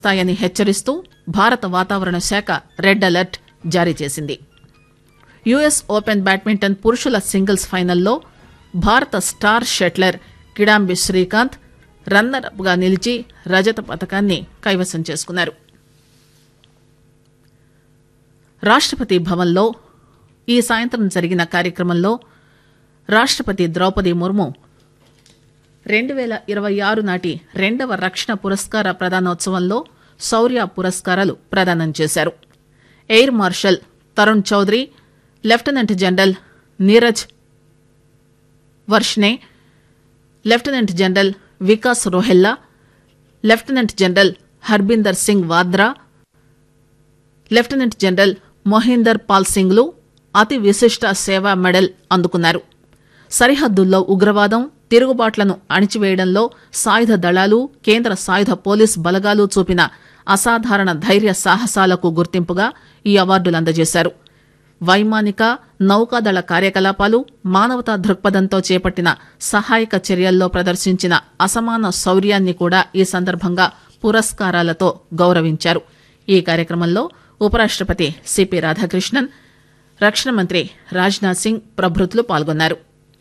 స్తాయని హెచ్చరిస్తూ భారత వాతావరణ శాఖ రెడ్ అలర్ట్ జారీ చేసింది యుఎస్ ఓపెన్ బ్యాడ్మింటన్ పురుషుల సింగిల్స్ ఫైనల్లో భారత star shuttler Kidambi Srikanth runner up గా నిలిచి రజత పథకాన్ని కైవసం చేసుకున్నారు రాష్టపతి భవన్లో ఈ సాయంత్రం జరిగిన కార్యక్రమంలో రాష్టపతి ద్రౌపది ముర్ము రెండు వేల ఇరవై ఆరు నాటి రెండవ రక్షణ పురస్కార ప్రదానోత్సవంలో శౌర్య పురస్కారాలు ప్రదానం చేశారు air marshal Tarun Chaudhary lieutenant general Neeraj Varshney lieutenant general Vikas Rohella lieutenant general Harbinder Singh Vadra lieutenant general Mohinder Pal సింగ్లు అతి విశిష్ట సేవా మెడల్ అందుకున్నారు సరిహద్దుల్లో ఉగ్రవాదం తిరుగుబాట్లను అణిచివేయడంలో సాయుధ దళాలు కేంద్ర సాయుధ పోలీస్ బలగాలు చూపిన అసాధారణ ధైర్య సాహసాలకు గుర్తింపుగా ఈ అవార్డులు అందజేశారు వైమానిక నౌకాదళ కార్యకలాపాలు మానవతా దృక్పథంతో చేపట్టిన సహాయక చర్యల్లో ప్రదర్శించిన అసమాన శౌర్యాన్ని కూడా ఈ సందర్భంగా పురస్కారాలతో గౌరవించారు ఈ కార్యక్రమంలో ఉపరాష్టపతి సిపి రాధాకృష్ణన్ రక్షణ మంత్రి రాజ్నాథ్ సింగ్ ప్రభృతులు పాల్గొన్నారు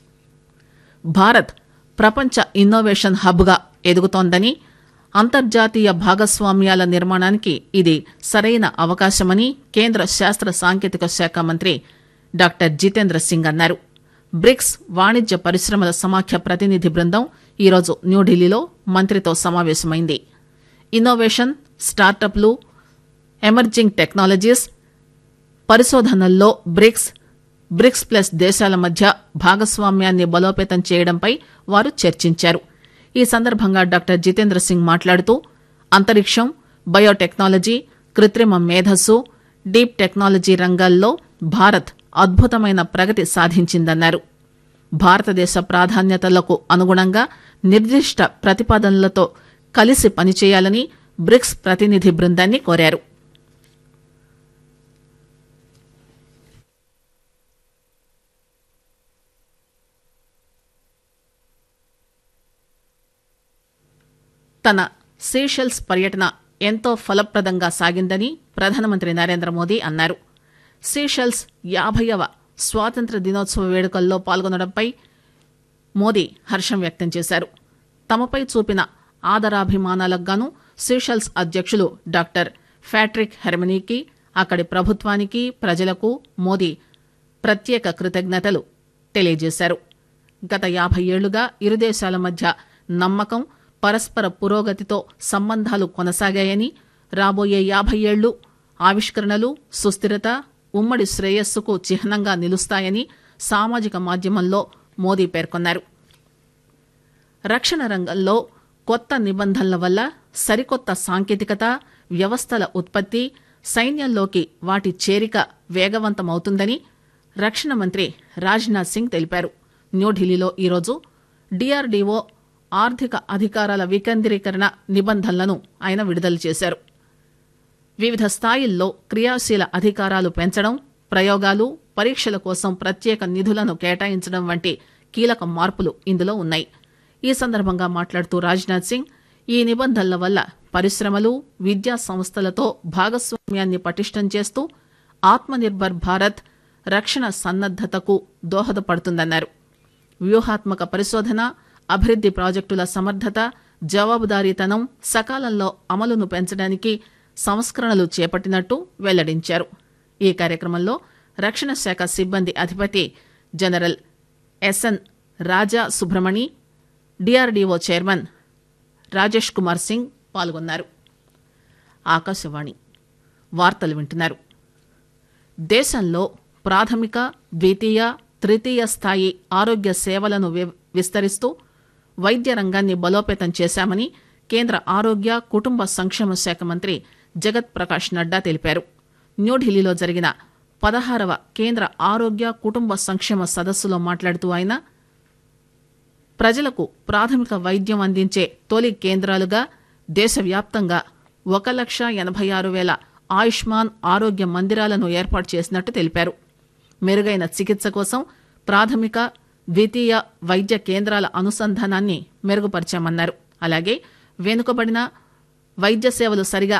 భారత్ ప్రపంచ ఇన్నోవేషన్ హబ్గా ఎదుగుతోందని అంతర్జాతీయ భాగస్వామ్యాల నిర్మాణానికి ఇది సరైన అవకాశమని కేంద్ర శాస్త్ర సాంకేతిక శాఖ మంత్రి డాక్టర్ జితేంద్ర సింగ్ అన్నారు బ్రిక్స్ వాణిజ్య పరిశ్రమల సమాఖ్య ప్రతినిధి బృందం ఈరోజు న్యూఢిల్లీలో మంత్రితో సమావేశమైంది ఇన్నోవేషన్ స్టార్టప్లు ఎమర్జింగ్ టెక్నాలజీస్ పరిశోధనల్లో బ్రిక్స్ బ్రిక్స్ ప్లస్ దేశాల మధ్య భాగస్వామ్యాన్ని బలోపేతం చేయడంపై వారు చర్చించారు ఈ సందర్భంగా డాక్టర్ జితేంద్ర సింగ్ మాట్లాడుతూ అంతరిక్షం బయోటెక్నాలజీ కృత్రిమ మేధస్సు డీప్ టెక్నాలజీ రంగాల్లో భారత్ అద్భుతమైన ప్రగతి సాధించిందన్నారు భారతదేశ ప్రాధాన్యతలకు అనుగుణంగా నిర్దిష్ట ప్రతిపాదనలతో కలిసి పనిచేయాలని బ్రిక్స్ ప్రతినిధి బృందాన్ని కోరారు తన సీషెల్స్ పర్యటన ఎంతో ఫలప్రదంగా సాగిందని ప్రధానమంత్రి నరేంద్ర మోదీ అన్నారు సీషెల్స్ యాభైవ స్వాతంత్ర దినోత్సవ వేడుకల్లో పాల్గొనడంపై మోదీ హర్షం వ్యక్తం చేశారు తమపై చూపిన ఆదరాభిమానాలకు గాను సీషెల్స్ అధ్యక్షులు డాక్టర్ ఫ్యాట్రిక్ హెర్మనీకి అక్కడి ప్రభుత్వానికి ప్రజలకు మోదీ ప్రత్యేక కృతజ్ఞతలు తెలియజేశారు గత యాభై ఏళ్లుగా ఇరు దేశాల మధ్య నమ్మకం పరస్పర పురోగతితో సంబంధాలు కొనసాగాయని రాబోయే యాభై ఏళ్లు ఆవిష్కరణలు సుస్థిరత ఉమ్మడి శ్రేయస్సుకు చిహ్నంగా నిలుస్తాయని సామాజిక మాధ్యమంలో మోదీ పేర్కొన్నారు రక్షణ రంగంలో కొత్త నిబంధనల వల్ల సరికొత్త సాంకేతికత వ్యవస్థల ఉత్పత్తి సైన్యంలోకి వాటి చేరిక వేగవంతమవుతుందని రక్షణ మంత్రి రాజ్నాథ్ సింగ్ తెలిపారు న్యూఢిల్లీలో ఈరోజు డీఆర్డీఓ ఆర్థిక అధికారాల వికేంద్రీకరణ నిబంధనలను ఆయన విడుదల చేశారు వివిధ స్థాయిల్లో క్రియాశీల అధికారాలు పెంచడం ప్రయోగాలు పరీక్షల కోసం ప్రత్యేక నిధులను కేటాయించడం వంటి కీలక మార్పులు ఇందులో ఉన్నాయి ఈ సందర్భంగా మాట్లాడుతూ రాజ్నాథ్ సింగ్ ఈ నిబంధనల వల్ల పరిశ్రమలు విద్యా సంస్థలతో భాగస్వామ్యాన్ని పటిష్టం చేస్తూ ఆత్మనిర్భర్ భారత్ రక్షణ సన్నద్దతకు దోహదపడుతుందన్నారు వ్యూహాత్మక పరిశోధన అభివృద్ది ప్రాజెక్టుల సమర్థత జవాబుదారీతనం సకాలంలో అమలును పెంచడానికి సంస్కరణలు చేపట్టినట్టు వెల్లడించారు ఈ కార్యక్రమంలో రక్షణ శాఖ సిబ్బంది అధిపతి General S N Raja Subramani DRDO chairman Rajesh Kumar Singh పాల్గొన్నారు ఆకాశవాణి వార్తలు వింటున్నారు దేశంలో ప్రాథమిక ద్వితీయ తృతీయ స్థాయి ఆరోగ్య సేవలను వి- విస్తరిస్తూ వైద్య రంగాన్ని బలోపేతం చేశామని కేంద్ర ఆరోగ్య కుటుంబ సంక్షేమ శాఖ మంత్రి జగత్ ప్రకాష్ నడ్డా తెలిపారు న్యూఢిల్లీలో జరిగిన పదహారవ కేంద్ర ఆరోగ్య కుటుంబ సంక్షేమ సదస్సులో మాట్లాడుతూ ఆయన ప్రజలకు ప్రాథమిక వైద్యం అందించే తొలి కేంద్రాలుగా దేశవ్యాప్తంగా ఒక లక్ష ఎనభై ఆరు వేల ఆయుష్మాన్ ఆరోగ్య మందిరాలను ఏర్పాటు చేసినట్టు తెలిపారు మెరుగైన చికిత్స కోసం ప్రాథమిక ద్వితీయ వైద్య కేంద్రాల అనుసంధానాన్ని మెరుగుపరిచామన్నారు అలాగే వెనుకబడిన వైద్య సేవలు సరిగా